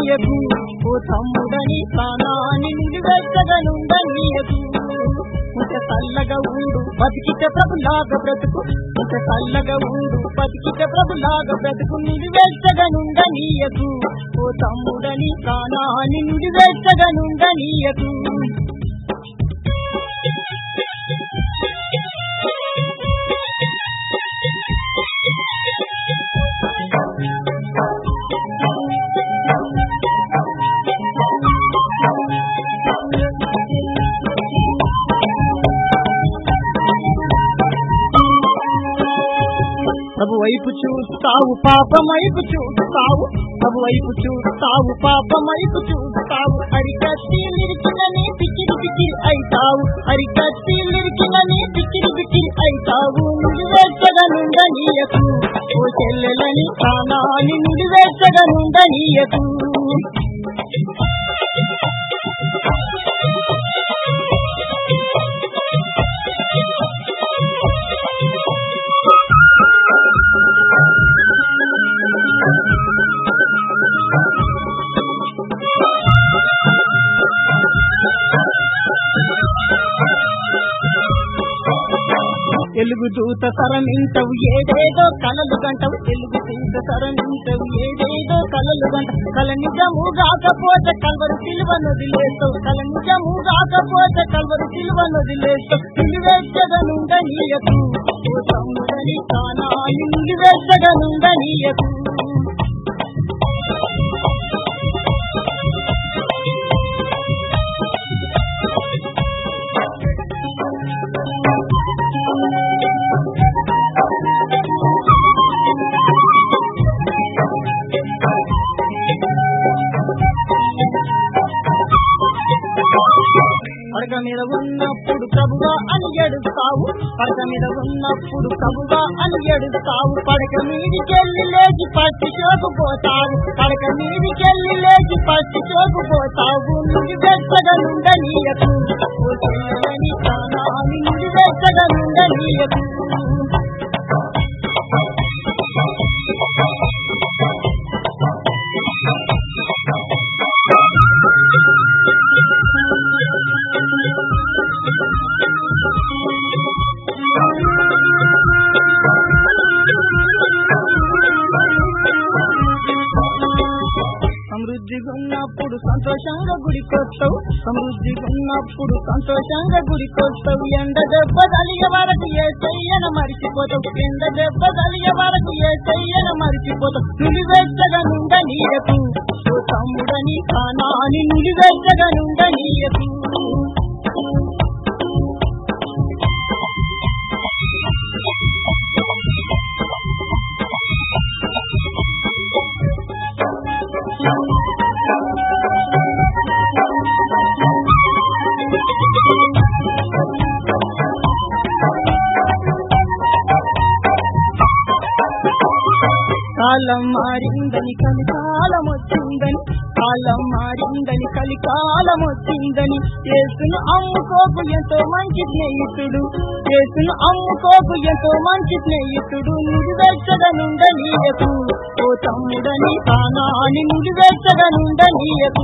నుండనీయకు ఓ తమ్ముడని ప్రాణాన్ని నిలివెచ్చగనుండనీయకు ఇంత చల్లగా ఉండు బతికిత ప్రభులాగా బ్రతుకు ఇంత చల్లగా ఉండు బతికిత ప్రభులాగా బ్రతుకు నిలివెచ్చగనుండనీయకు ఓ తమ్ముడని ప్రాణాన్ని నిలివెచ్చగనుండనీయకు ప్రభు వైపు చూస్తావు పాపం వైపు చూస్తావు ప్రభు వైపు చూస్తావు పాపం వైపు చూస్తావు అరికట్టి నిరికినని పిచ్చిరి పిచ్చిరి అయితావు అరికట్టి నిరికినని పిచ్చిరి పిచ్చిరి అయితావు నుడివేచ్చగనుండనీయకు ఓ చెల్లెలని ప్రాణాన్ని నుడివేచ్చగనుండనీయకు తెలుగు దూత సరమించవు ఏదేదో కలలు గంటవు తెలుగు దూత సరమించవు ఏదేదో కలలు గంట కల నిజము కాకపోతే కల్వరు సిలువ నదిలేస్తావు కల నిజము కాకపోతే కల్వరు సిలువ నదిలేస్తావు నిలివేచ్చగనుండనీయకు ఓ తమ్ముడని కానాలి నిలివేచ్చగనుండనీయకు పడక మీద ఉన్నప్పుడు ప్రభువా అని ఎడుస్తావు పడక మీద ఉన్నప్పుడు ప్రభువా అని ఎడుస్తావు పడక మీదికెళ్ళి లేచి పచ్చి పోతావు పడక మీదికెళ్ళి లేచి పచ్చి పోతావు నుండి వెచ్చగనుండనీయకు ఓ చెల్లెలని ప్రాణాన్ని నుండి వెచ్చగనుండనీయకు సమృద్ధిగా ఉన్నప్పుడు సంతోషంగా గుడికొస్తావు సమృద్ధిగా ఉన్నప్పుడు సంతోషంగా గుడికొస్తావు ఎండ దెబ్బ తలియ వరకు ఏ చెయ్యన మరిచిపోతావు ఎండ దెబ్బ తలియ వరకు ఏ చెయ్యన మరిచిపోతావు నులివెచ్చగా నుండనీయకు ఓ తమ్ముడని కానాని నులివెచ్చగా నుండనీయకు కాలం మారిందని కలికాలం వచ్చిందని కాలం మారిందని కలికాలం వచ్చిందని చేసును అమ్ముకోకు ఎంతో మంచి స్నేహితుడు చేసును అమ్ముకోకు ఎంతో మంచి స్నేహితుడు నుడివెచ్చగనుండనీయకు ఓ తమ్ముడని తానాని నుడివెచ్చగనుండనీయకు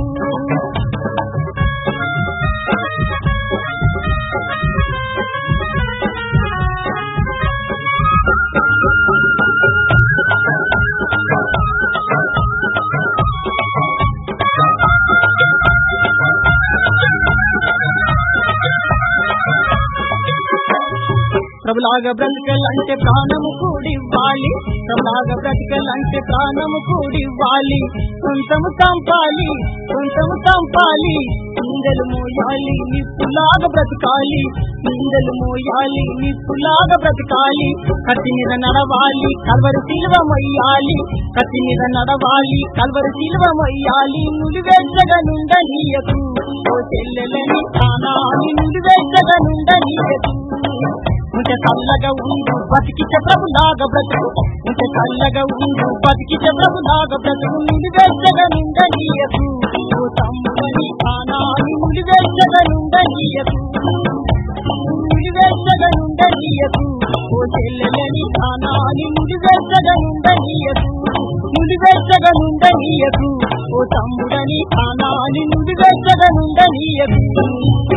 ప్రభులాగా బ్రతకలంటే ప్రాణము కూడివ్వాలి ప్రభులాగా బ్రతకలంటే ప్రాణము కూడివ్వాలి సొంతము చంపాలి సొంతము చంపాలి నిందలు మోయాలి నిప్పులాగా బ్రతకాలి నిందలు మోయాలి నిప్పులాగా బ్రతకాలి కత్తి మీద నడవాలి కల్వరు సిలువ మొయ్యాలి కత్తి మీద నడవాలి కల్వరు సిలువ మొయ్యాలి నులివెచ్చగనుండనీయకు ఓ చెల్లెలని ప్రాణాన్ని నులివెచ్చగనుండనీయకు ఇంత చల్లగా ఉండు బతికితే ప్రభులాగా బ్రతుకు ఇంత చల్లగా ఉండు బతికితే ప్రభులాగా బ్రతుకు నిలివెచ్చగా నిండనీయకు ఓ తమ్ముడని ప్రాణాన్ని నిలివెచ్చగా నిండనీయకు నిలివెచ్చగా నిండనీయకు ఓ చెల్లె చెల్లని తానాని నుడి వెచ్చగనుండనీయకు నుడి వెచ్చగనుండనీయకు ఓ తమ్ముడని తానాని నుడి వెచ్చగనుండనీయకు